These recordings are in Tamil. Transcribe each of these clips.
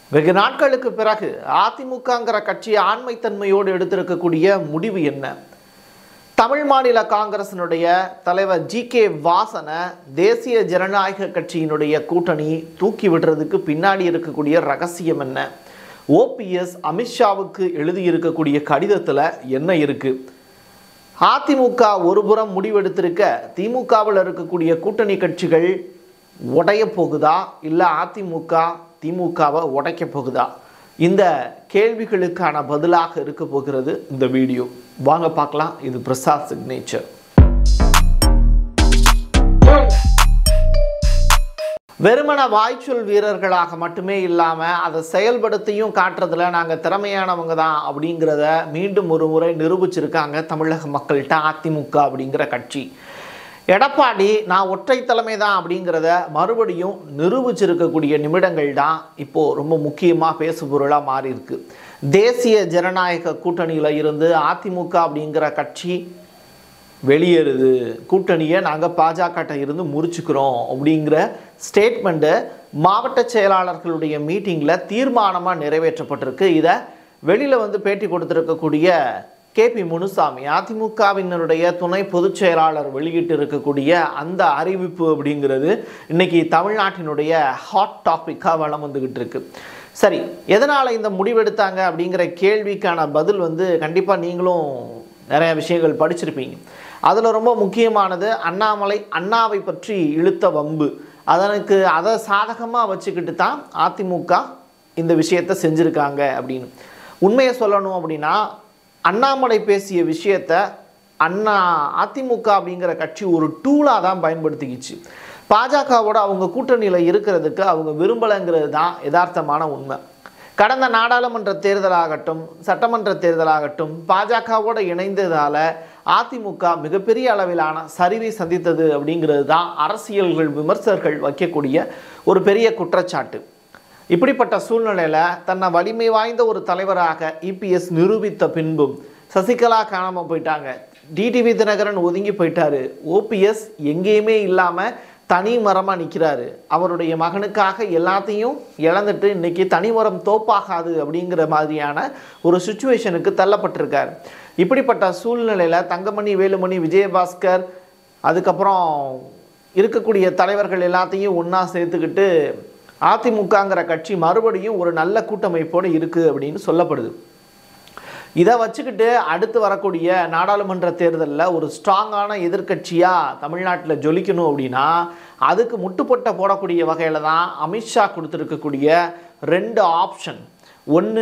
வெகு நாட்களுக்கு பிறகு அதிமுகங்கிற கட்சி ஆண்மைத்தன்மையோடு எடுத்திருக்கக்கூடிய முடிவு என்ன தமிழ் மாநில காங்கிரசினுடைய தலைவர் ஜி கே வாசனை தேசிய ஜனநாயக கட்சியினுடைய கூட்டணி தூக்கி விடுறதுக்கு பின்னாடி இருக்கக்கூடிய ரகசியம் என்ன ஓபிஎஸ் அமித்ஷாவுக்கு எழுதியிருக்கக்கூடிய கடிதத்தில் என்ன இருக்கு அதிமுக ஒருபுறம் முடிவெடுத்திருக்க திமுகவில் இருக்கக்கூடிய கூட்டணி கட்சிகள் உடைய போகுதா இல்லை அதிமுக திமுகவை உடைக்க போகுதா இந்த கேள்விகளுக்கான பதிலாக இருக்க போகிறது இந்த வீடியோ வாங்க பார்க்கலாம் இது பிரசாத் சிக்னேச்சர் வெறுமன வாய்ச்சொல் வீரர்களாக மட்டுமே இல்லாமல் அதை செயல்படுத்தியும் காட்டுறதுல நாங்கள் திறமையானவங்க தான் அப்படிங்கிறத மீண்டும் ஒரு முறை நிரூபிச்சிருக்காங்க தமிழக மக்கள்கிட்ட அதிமுக அப்படிங்கிற கட்சி எடப்பாடி நான் ஒற்றை தலைமை தான் அப்படிங்கிறத மறுபடியும் நிரூபிச்சிருக்கக்கூடிய நிமிடங்கள் தான் இப்போது ரொம்ப முக்கியமாக பேசுபொருளாக மாறி இருக்கு தேசிய ஜனநாயக கூட்டணியில் இருந்து அதிமுக அப்படிங்கிற கட்சி வெளியேறுது கூட்டணியை நாங்கள் பாஜகட்ட இருந்து முறிச்சுக்கிறோம் அப்படிங்கிற ஸ்டேட்மெண்ட்டு மாவட்ட செயலாளர்களுடைய மீட்டிங்கில் தீர்மானமாக நிறைவேற்றப்பட்டிருக்கு இதை வெளியில் வந்து பேட்டி கொடுத்துருக்கக்கூடிய கேபி முனுசாமி அதிமுகவினருடைய துணை பொதுச் செயலாளர் வெளியிட்டு இருக்கக்கூடிய அந்த அறிவிப்பு அப்படிங்கிறது இன்னைக்கு தமிழ்நாட்டினுடைய ஹாட் டாப்பிக்காக வளம் வந்துக்கிட்டு இருக்கு சரி எதனால் இந்த முடிவெடுத்தாங்க அப்படிங்கிற கேள்விக்கான பதில் வந்து கண்டிப்பாக நீங்களும் நிறைய விஷயங்கள் படிச்சிருப்பீங்க அதில் ரொம்ப முக்கியமானது அண்ணாமலை அண்ணாவை பற்றி இழுத்த வம்பு அதனுக்கு அதை சாதகமாக வச்சுக்கிட்டு தான் அதிமுக இந்த விஷயத்தை செஞ்சுருக்காங்க அப்படின்னு உண்மையை சொல்லணும் அப்படின்னா அண்ணாமலை பேசிய விஷயத்த அண்ணா அதிமுக அப்படிங்கிற கட்சி ஒரு டூலாக தான் பயன்படுத்திக்கிச்சு பாஜகவோட அவங்க கூட்டணியில் இருக்கிறதுக்கு அவங்க விரும்பலைங்கிறது தான் யதார்த்தமான உண்மை கடந்த நாடாளுமன்ற தேர்தலாகட்டும் சட்டமன்ற தேர்தலாகட்டும் பாஜகவோடு இணைந்ததால் அதிமுக மிகப்பெரிய அளவிலான சரிவை சந்தித்தது அப்படிங்கிறது தான் அரசியல்கள் விமர்சகர்கள் வைக்கக்கூடிய ஒரு பெரிய குற்றச்சாட்டு இப்படிப்பட்ட சூழ்நிலையில் தன்னை வலிமை வாய்ந்த ஒரு தலைவராக இபிஎஸ் நிரூபித்த பின்பும் சசிகலா காணாமல் போயிட்டாங்க டிடிவி தினகரன் ஒதுங்கி போயிட்டாரு ஓபிஎஸ் எங்கேயுமே இல்லாமல் தனி மரமாக நிற்கிறாரு அவருடைய மகனுக்காக எல்லாத்தையும் இழந்துட்டு இன்னைக்கு தனிமரம் தோப்பாகாது அப்படிங்கிற மாதிரியான ஒரு சுச்சுவேஷனுக்கு தள்ளப்பட்டிருக்கார் இப்படிப்பட்ட சூழ்நிலையில் தங்கமணி வேலுமணி விஜயபாஸ்கர் அதுக்கப்புறம் இருக்கக்கூடிய தலைவர்கள் எல்லாத்தையும் ஒன்றா சேர்த்துக்கிட்டு அதிமுகங்கிற கட்சி மறுபடியும் ஒரு நல்ல கூட்டமைப்போடு இருக்குது அப்படின்னு சொல்லப்படுது இதை வச்சுக்கிட்டு அடுத்து வரக்கூடிய நாடாளுமன்ற தேர்தலில் ஒரு ஸ்ட்ராங்கான எதிர்க்கட்சியாக தமிழ்நாட்டில் ஜொலிக்கணும் அப்படின்னா அதுக்கு முட்டுப்பட்ட போடக்கூடிய வகையில் தான் அமித்ஷா கொடுத்துருக்கக்கூடிய ரெண்டு ஆப்ஷன் ஒன்று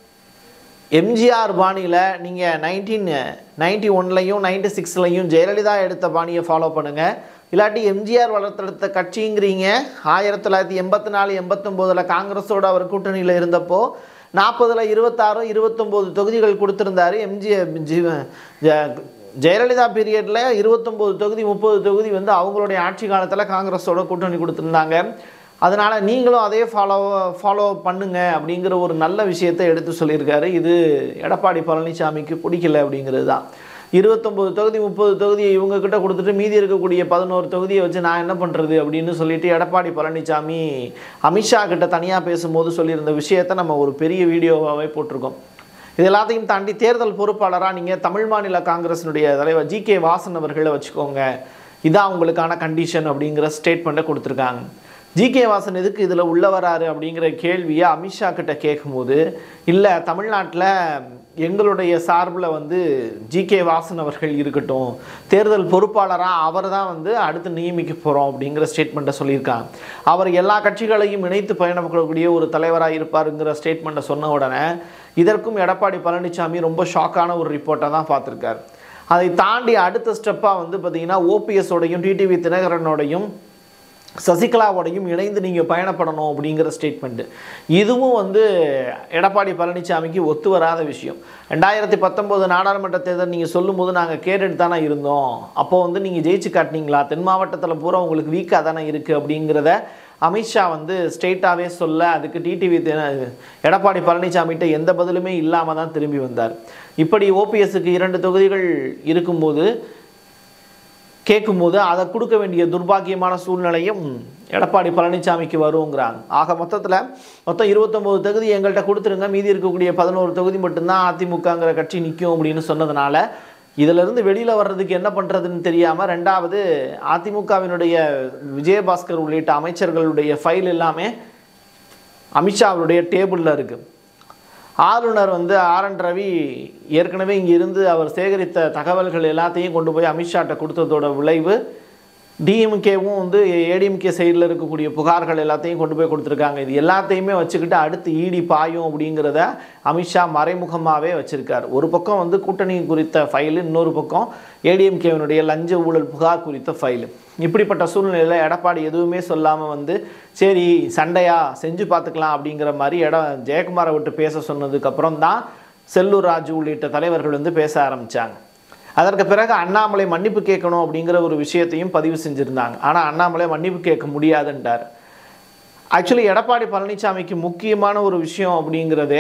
எம்ஜிஆர் பாணியில் நீங்கள் நைன்டீன் நைன்டி ஒன்லையும் நைன்டி சிக்ஸ்லையும் ஜெயலலிதா எடுத்த பாணியை ஃபாலோ பண்ணுங்கள் இல்லாட்டி எம்ஜிஆர் வளர்த்தெடுத்த கட்சிங்கிறீங்க ஆயிரத்தி தொள்ளாயிரத்தி எண்பத்தி நாலு எண்பத்தொம்போதில் காங்கிரஸோட அவர் கூட்டணியில் இருந்தப்போ நாற்பதில் இருபத்தாறு இருபத்தொம்போது தொகுதிகள் கொடுத்துருந்தாரு எம்ஜிஆர் ஜெயலலிதா பீரியடில் இருபத்தொம்போது தொகுதி முப்பது தொகுதி வந்து அவங்களுடைய ஆட்சி காலத்தில் காங்கிரஸோட கூட்டணி கொடுத்துருந்தாங்க அதனால் நீங்களும் அதே ஃபாலோ ஃபாலோ பண்ணுங்க அப்படிங்கிற ஒரு நல்ல விஷயத்தை எடுத்து சொல்லியிருக்காரு இது எடப்பாடி பழனிசாமிக்கு பிடிக்கல அப்படிங்கிறது தான் இருபத்தொம்போது தொகுதி முப்பது தொகுதியை இவங்க கிட்ட கொடுத்துட்டு மீதி இருக்கக்கூடிய பதினோரு தொகுதியை வச்சு நான் என்ன பண்ணுறது அப்படின்னு சொல்லிட்டு எடப்பாடி பழனிசாமி அமித்ஷா கிட்ட தனியாக பேசும்போது சொல்லியிருந்த விஷயத்தை நம்ம ஒரு பெரிய வீடியோவாகவே போட்டிருக்கோம் இது எல்லாத்தையும் தாண்டி தேர்தல் பொறுப்பாளராக நீங்கள் தமிழ் மாநில காங்கிரஸினுடைய தலைவர் ஜி கே வாசன் அவர்களை வச்சுக்கோங்க இதான் உங்களுக்கான கண்டிஷன் அப்படிங்கிற ஸ்டேட்மெண்ட்டை கொடுத்துருக்காங்க ஜி கே வாசன் எதுக்கு இதில் உள்ள வராரு அப்படிங்கிற கேள்வியை அமித்ஷா கிட்ட கேட்கும்போது இல்லை தமிழ்நாட்டில் எங்களுடைய சார்பில் வந்து ஜி கே வாசன் அவர்கள் இருக்கட்டும் தேர்தல் பொறுப்பாளராக அவர் தான் வந்து அடுத்து நியமிக்க போகிறோம் அப்படிங்கிற ஸ்டேட்மெண்ட்டை சொல்லியிருக்காங்க அவர் எல்லா கட்சிகளையும் இணைத்து பயணப்படக்கூடிய ஒரு தலைவராக இருப்பாருங்கிற ஸ்டேட்மெண்ட்டை சொன்ன உடனே இதற்கும் எடப்பாடி பழனிசாமி ரொம்ப ஷாக்கான ஒரு ரிப்போர்ட்டை தான் பார்த்துருக்காரு அதை தாண்டி அடுத்த ஸ்டெப்பாக வந்து பார்த்திங்கன்னா ஓபிஎஸோடையும் டிடிவி தினகரனோடையும் சசிகலாவோடையும் இணைந்து நீங்கள் பயணப்படணும் அப்படிங்கிற ஸ்டேட்மெண்ட்டு இதுவும் வந்து எடப்பாடி பழனிசாமிக்கு ஒத்து வராத விஷயம் ரெண்டாயிரத்தி பத்தொம்போது நாடாளுமன்ற தேர்தல் நீங்கள் சொல்லும்போது நாங்கள் கேட்டுட்டு தானே இருந்தோம் அப்போ வந்து நீங்கள் ஜெயிச்சு காட்டினீங்களா தென் மாவட்டத்தில் பூரா உங்களுக்கு வீக்காக தானே இருக்குது அப்படிங்கிறத அமித்ஷா வந்து ஸ்ட்ரெயிட்டாகவே சொல்ல அதுக்கு டிடிவி எடப்பாடி பழனிசாமிகிட்ட எந்த பதிலுமே இல்லாமல் தான் திரும்பி வந்தார் இப்படி ஓபிஎஸ்க்கு இரண்டு தொகுதிகள் இருக்கும்போது கேட்கும்போது அதை கொடுக்க வேண்டிய துர்பாக்கியமான சூழ்நிலையும் எடப்பாடி பழனிசாமிக்கு வருங்கிறாங்க ஆக மொத்தத்தில் மொத்தம் இருபத்தொம்போது தொகுதி எங்கள்கிட்ட கொடுத்துருங்க மீதி இருக்கக்கூடிய பதினோரு தொகுதி மட்டும்தான் அதிமுகங்கிற கட்சி நிற்கும் அப்படின்னு சொன்னதுனால இதிலிருந்து வெளியில் வர்றதுக்கு என்ன பண்ணுறதுன்னு தெரியாமல் ரெண்டாவது அதிமுகவினுடைய விஜயபாஸ்கர் உள்ளிட்ட அமைச்சர்களுடைய ஃபைல் எல்லாமே அமித்ஷா அவருடைய டேபிளில் இருக்குது ஆளுநர் வந்து ஆர் என் ரவி ஏற்கனவே இங்கே இருந்து அவர் சேகரித்த தகவல்கள் எல்லாத்தையும் கொண்டு போய் அமித்ஷாட்ட கொடுத்ததோட விளைவு டிஎம்கேவும் வந்து ஏடிஎம்கே சைடில் இருக்கக்கூடிய புகார்கள் எல்லாத்தையும் கொண்டு போய் கொடுத்துருக்காங்க இது எல்லாத்தையுமே வச்சுக்கிட்டு அடுத்து இடி பாயும் அப்படிங்கிறத அமித்ஷா மறைமுகமாகவே வச்சுருக்கார் ஒரு பக்கம் வந்து கூட்டணி குறித்த ஃபைலு இன்னொரு பக்கம் ஏடிஎம்கேவினுடைய லஞ்ச ஊழல் புகார் குறித்த ஃபைலு இப்படிப்பட்ட சூழ்நிலையில் எடப்பாடி எதுவுமே சொல்லாமல் வந்து சரி சண்டையா செஞ்சு பார்த்துக்கலாம் அப்படிங்கிற மாதிரி இடம் ஜெயக்குமாரை விட்டு பேச சொன்னதுக்கப்புறம் தான் செல்லூர் ராஜு உள்ளிட்ட தலைவர்கள் வந்து பேச ஆரம்பித்தாங்க அதற்கு பிறகு அண்ணாமலை மன்னிப்பு கேட்கணும் அப்படிங்கிற ஒரு விஷயத்தையும் பதிவு செஞ்சுருந்தாங்க ஆனால் அண்ணாமலை மன்னிப்பு கேட்க முடியாதுன்றார் ஆக்சுவலி எடப்பாடி பழனிசாமிக்கு முக்கியமான ஒரு விஷயம் அப்படிங்கிறது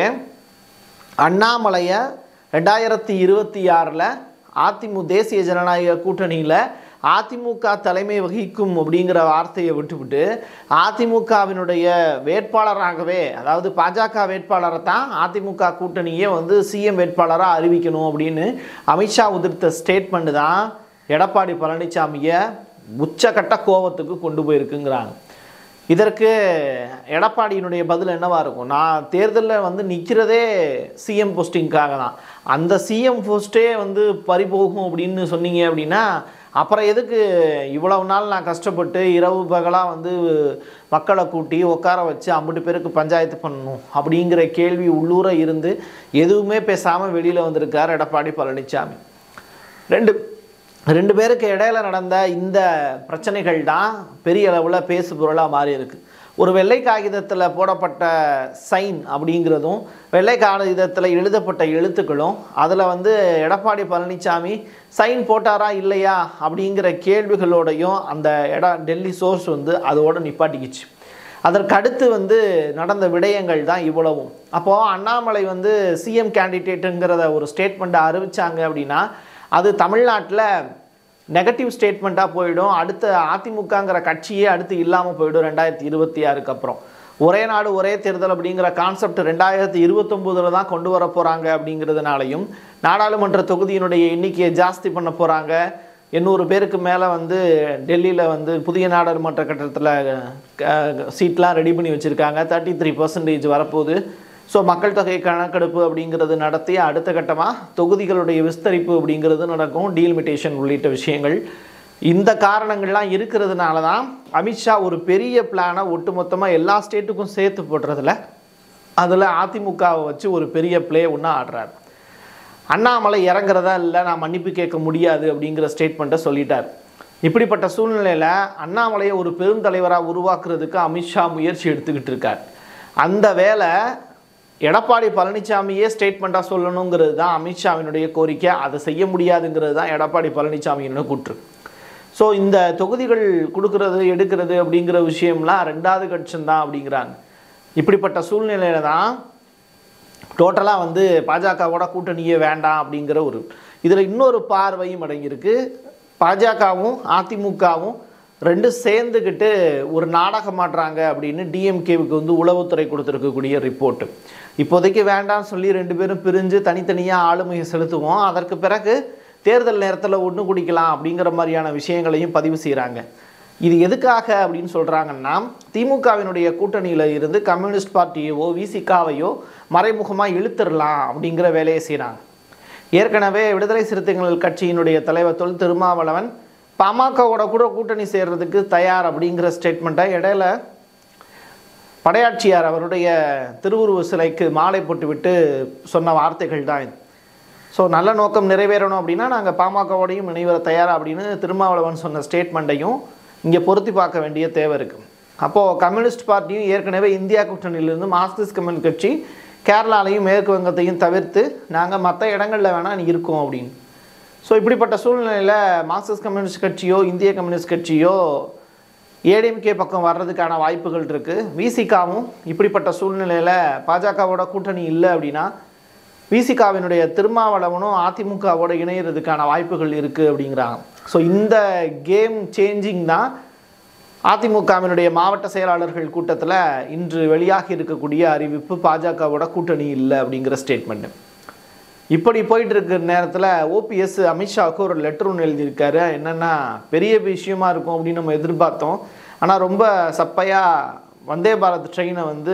அண்ணாமலையை ரெண்டாயிரத்தி இருபத்தி ஆறில் அதிமு தேசிய ஜனநாயக கூட்டணியில் அதிமுக தலைமை வகிக்கும் அப்படிங்கிற வார்த்தையை விட்டுவிட்டு அதிமுகவினுடைய வேட்பாளராகவே அதாவது பாஜக வேட்பாளரை தான் அதிமுக கூட்டணியே வந்து சிஎம் வேட்பாளராக அறிவிக்கணும் அப்படின்னு அமித்ஷா உதிர்த்த ஸ்டேட்மெண்ட் தான் எடப்பாடி பழனிசாமியை உச்சக்கட்ட கோபத்துக்கு கொண்டு போயிருக்குங்கிறாங்க இதற்கு எடப்பாடியினுடைய பதில் என்னவா இருக்கும் நான் தேர்தலில் வந்து நிற்கிறதே சிஎம் போஸ்டிங்காக தான் அந்த சிஎம் போஸ்ட்டே வந்து பறிபோகும் அப்படின்னு சொன்னீங்க அப்படின்னா அப்புறம் எதுக்கு இவ்வளவு நாள் நான் கஷ்டப்பட்டு இரவு பகலாக வந்து மக்களை கூட்டி உட்கார வச்சு ஐம்பது பேருக்கு பஞ்சாயத்து பண்ணணும் அப்படிங்கிற கேள்வி உள்ளூர இருந்து எதுவுமே பேசாமல் வெளியில் வந்திருக்கார் எடப்பாடி பழனிசாமி ரெண்டு ரெண்டு பேருக்கு இடையில நடந்த இந்த பிரச்சனைகள் தான் பெரிய அளவில் பேசு பொருளாக மாறி இருக்கு ஒரு வெள்ளை காகிதத்தில் போடப்பட்ட சைன் அப்படிங்கிறதும் வெள்ளை காகிதத்தில் எழுதப்பட்ட எழுத்துக்களும் அதில் வந்து எடப்பாடி பழனிசாமி சைன் போட்டாரா இல்லையா அப்படிங்கிற கேள்விகளோடையும் அந்த இட டெல்லி சோர்ஸ் வந்து அதோட நிப்பாட்டிக்கிச்சு அதற்கு அடுத்து வந்து நடந்த விடயங்கள் தான் இவ்வளவும் அப்போது அண்ணாமலை வந்து சிஎம் கேண்டிடேட்டுங்கிறத ஒரு ஸ்டேட்மெண்ட்டை அறிவிச்சாங்க அப்படின்னா அது தமிழ்நாட்டில் நெகட்டிவ் ஸ்டேட்மெண்ட்டாக போயிடும் அடுத்த அதிமுகங்கிற கட்சியே அடுத்து இல்லாமல் போயிடும் ரெண்டாயிரத்தி இருபத்தி ஆறுக்கு அப்புறம் ஒரே நாடு ஒரே தேர்தல் அப்படிங்கிற கான்செப்ட் ரெண்டாயிரத்தி இருபத்தொம்போதில் தான் கொண்டு வர போகிறாங்க அப்படிங்கிறதுனாலையும் நாடாளுமன்ற தொகுதியினுடைய எண்ணிக்கையை ஜாஸ்தி பண்ண போகிறாங்க எண்ணூறு பேருக்கு மேலே வந்து டெல்லியில் வந்து புதிய நாடாளுமன்ற கட்டத்தில் சீட்லாம் ரெடி பண்ணி வச்சுருக்காங்க தேர்ட்டி த்ரீ பர்சன்டேஜ் வரப்போகுது ஸோ மக்கள் தொகை கணக்கெடுப்பு அப்படிங்கிறது நடத்தி அடுத்த கட்டமாக தொகுதிகளுடைய விஸ்தரிப்பு அப்படிங்கிறது நடக்கும் டீலிமிட்டேஷன் உள்ளிட்ட விஷயங்கள் இந்த காரணங்கள்லாம் இருக்கிறதுனால தான் அமித்ஷா ஒரு பெரிய பிளானை ஒட்டுமொத்தமாக எல்லா ஸ்டேட்டுக்கும் சேர்த்து போடுறதுல அதில் அதிமுகவை வச்சு ஒரு பெரிய ப்ளே ஒன்று ஆடுறாரு அண்ணாமலை இறங்குறதா இல்லை நான் மன்னிப்பு கேட்க முடியாது அப்படிங்கிற ஸ்டேட்மெண்ட்டை சொல்லிட்டார் இப்படிப்பட்ட சூழ்நிலையில் அண்ணாமலையை ஒரு பெருந்தலைவராக உருவாக்குறதுக்கு அமித்ஷா முயற்சி எடுத்துக்கிட்டு இருக்கார் அந்த வேலை எடப்பாடி பழனிசாமியே ஸ்டேட்மெண்ட்டாக சொல்லணுங்கிறது தான் அமித்ஷாவினுடைய கோரிக்கை அதை செய்ய முடியாதுங்கிறது தான் எடப்பாடி பழனிசாமியினோட கூற்று ஸோ இந்த தொகுதிகள் கொடுக்கறது எடுக்கிறது அப்படிங்கிற விஷயம்லாம் ரெண்டாவது கட்சம் தான் அப்படிங்கிறாங்க இப்படிப்பட்ட சூழ்நிலையில தான் டோட்டலாக வந்து பாஜகவோட கூட்டணியே வேண்டாம் அப்படிங்கிற ஒரு இதில் இன்னொரு பார்வையும் அடங்கியிருக்கு பாஜகவும் அதிமுகவும் ரெண்டும் சேர்ந்துக்கிட்டு ஒரு நாடகம் ஆடுறாங்க அப்படின்னு டிஎம்கேவுக்கு வந்து உளவுத்துறை கொடுத்துருக்கக்கூடிய ரிப்போர்ட்டு இப்போதைக்கு வேண்டாம்னு சொல்லி ரெண்டு பேரும் பிரிஞ்சு தனித்தனியாக ஆளுமையை செலுத்துவோம் அதற்கு பிறகு தேர்தல் நேரத்தில் ஒன்று குடிக்கலாம் அப்படிங்கிற மாதிரியான விஷயங்களையும் பதிவு செய்கிறாங்க இது எதுக்காக அப்படின்னு சொல்கிறாங்கன்னா திமுகவினுடைய கூட்டணியில் இருந்து கம்யூனிஸ்ட் பார்ட்டியவோ விசிகாவையோ மறைமுகமாக இழுத்துடலாம் அப்படிங்கிற வேலையை செய்கிறாங்க ஏற்கனவே விடுதலை சிறுத்தைகள் கட்சியினுடைய தலைவர் தொல் திருமாவளவன் பாமகவோட கூட கூட்டணி சேர்றதுக்கு தயார் அப்படிங்கிற ஸ்டேட்மெண்ட்டை இடையில படையாட்சியார் அவருடைய திருவுருவ சிலைக்கு மாலை போட்டுவிட்டு சொன்ன வார்த்தைகள் தான் இது ஸோ நல்ல நோக்கம் நிறைவேறணும் அப்படின்னா நாங்கள் பாமகவோடையும் இணைவர தயாரா அப்படின்னு திருமாவளவன் சொன்ன ஸ்டேட்மெண்ட்டையும் இங்கே பொருத்தி பார்க்க வேண்டிய தேவை இருக்குது அப்போது கம்யூனிஸ்ட் பார்ட்டியும் ஏற்கனவே இந்தியா கூட்டணியிலிருந்து மார்க்சிஸ்ட் கம்யூனிஸ்ட் கட்சி கேரளாலையும் மேற்கு வங்கத்தையும் தவிர்த்து நாங்கள் மற்ற இடங்களில் வேணால் இருக்கோம் அப்படின்னு ஸோ இப்படிப்பட்ட சூழ்நிலையில் மார்க்சிஸ்ட் கம்யூனிஸ்ட் கட்சியோ இந்திய கம்யூனிஸ்ட் கட்சியோ ஏடிஎம்கே பக்கம் வர்றதுக்கான வாய்ப்புகள் இருக்குது விசிகாவும் இப்படிப்பட்ட சூழ்நிலையில் பாஜகவோட கூட்டணி இல்லை அப்படின்னா விசிகாவினுடைய திருமாவளவனும் அதிமுகவோட இணையிறதுக்கான வாய்ப்புகள் இருக்குது அப்படிங்கிறாங்க ஸோ இந்த கேம் சேஞ்சிங் தான் அதிமுகவினுடைய மாவட்ட செயலாளர்கள் கூட்டத்தில் இன்று வெளியாகி இருக்கக்கூடிய அறிவிப்பு பாஜகவோட கூட்டணி இல்லை அப்படிங்கிற ஸ்டேட்மெண்ட் இப்படி போயிட்டு இருக்கிற நேரத்தில் ஓபிஎஸ் அமித்ஷாவுக்கு ஒரு லெட்டர் ஒன்று எழுதியிருக்காரு என்னென்னா பெரிய விஷயமா இருக்கும் அப்படின்னு நம்ம எதிர்பார்த்தோம் ஆனால் ரொம்ப சப்பையாக வந்தே பாரத் ட்ரெயினை வந்து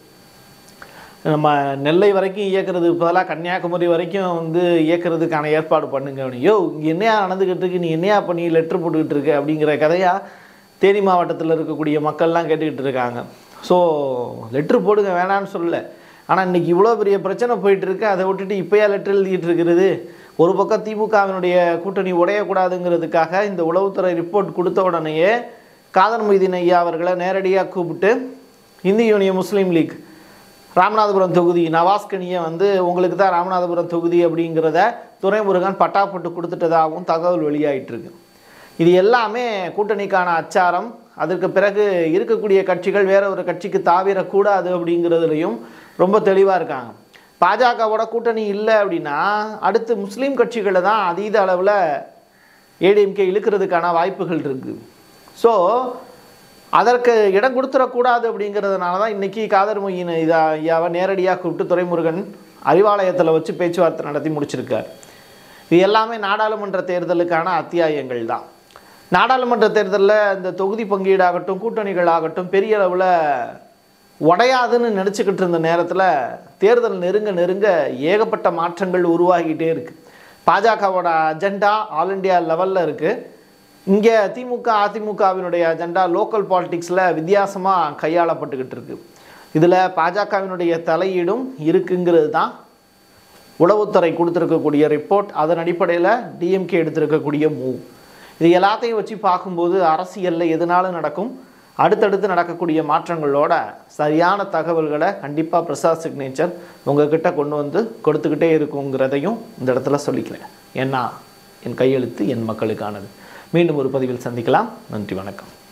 நம்ம நெல்லை வரைக்கும் இயக்கிறதுக்கு பதிலாக கன்னியாகுமரி வரைக்கும் வந்து இயக்கிறதுக்கான ஏற்பாடு பண்ணுங்க அப்படின்னு யோ இங்கே என்னையா நடந்துக்கிட்டு இருக்கு நீ என்னையா பண்ணி லெட்டர் போட்டுக்கிட்டு இருக்க அப்படிங்கிற கதையா தேனி மாவட்டத்தில் இருக்கக்கூடிய மக்கள்லாம் கேட்டுக்கிட்டு இருக்காங்க ஸோ லெட்ரு போடுங்க வேணான்னு சொல்லல ஆனால் இன்னைக்கு இவ்வளோ பெரிய பிரச்சனை போயிட்டு இருக்கு அதை விட்டுட்டு இப்போயா லெட்டர் எழுதிட்டு இருக்கிறது ஒரு பக்கம் திமுகவினுடைய கூட்டணி உடையக்கூடாதுங்கிறதுக்காக இந்த உளவுத்துறை ரிப்போர்ட் கொடுத்த உடனேயே காதர் மொய்தீன் ஐயா அவர்களை நேரடியாக கூப்பிட்டு இந்திய யூனியன் முஸ்லீம் லீக் ராமநாதபுரம் தொகுதி நவாஸ்கனியை வந்து உங்களுக்கு தான் ராமநாதபுரம் தொகுதி அப்படிங்கிறத துரைமுருகன் பட்டாப்பட்டு கொடுத்துட்டதாகவும் தகவல் வெளியாயிட்டு இருக்கு இது எல்லாமே கூட்டணிக்கான அச்சாரம் அதற்கு பிறகு இருக்கக்கூடிய கட்சிகள் வேற ஒரு கட்சிக்கு தாவிரக்கூடாது அப்படிங்கிறதுலையும் ரொம்ப தெளிவாக இருக்காங்க பாஜகவோட கூட்டணி இல்லை அப்படின்னா அடுத்து முஸ்லீம் கட்சிகளை தான் அதீத அளவில் ஏடிஎம்கே இழுக்கிறதுக்கான வாய்ப்புகள் இருக்குது ஸோ அதற்கு இடம் கொடுத்துடக்கூடாது அப்படிங்கிறதுனால தான் இன்றைக்கி காதர் மொய்யின் இதா ஐயாவை நேரடியாக கூப்பிட்டு துரைமுருகன் அறிவாலயத்தில் வச்சு பேச்சுவார்த்தை நடத்தி முடிச்சிருக்கார் இது எல்லாமே நாடாளுமன்ற தேர்தலுக்கான அத்தியாயங்கள் தான் நாடாளுமன்ற தேர்தலில் இந்த தொகுதி பங்கீடாகட்டும் கூட்டணிகள் ஆகட்டும் பெரிய அளவில் உடையாதுன்னு நினச்சிக்கிட்டு இருந்த நேரத்தில் தேர்தல் நெருங்க நெருங்க ஏகப்பட்ட மாற்றங்கள் உருவாகிட்டே இருக்கு பாஜகவோட அஜெண்டா ஆல் இண்டியா லெவலில் இருக்குது இங்கே திமுக அதிமுகவினுடைய அஜெண்டா லோக்கல் பாலிடிக்ஸில் வித்தியாசமாக கையாளப்பட்டுக்கிட்டு இருக்கு இதில் பாஜகவினுடைய தலையீடும் இருக்குங்கிறது தான் உளவுத்துறை கொடுத்துருக்கக்கூடிய ரிப்போர்ட் அதன் அடிப்படையில் டிஎம்கே எடுத்திருக்கக்கூடிய மூவ் இது எல்லாத்தையும் வச்சு பார்க்கும்போது அரசியலில் எதுனாலும் நடக்கும் அடுத்தடுத்து நடக்கக்கூடிய மாற்றங்களோட சரியான தகவல்களை கண்டிப்பாக பிரசாத் சிக்னேச்சர் உங்ககிட்ட கொண்டு வந்து கொடுத்துக்கிட்டே இருக்குங்கிறதையும் இந்த இடத்துல சொல்லிக்கிறேன் ஏன்னா என் கையெழுத்து என் மக்களுக்கானது மீண்டும் ஒரு பதிவில் சந்திக்கலாம் நன்றி வணக்கம்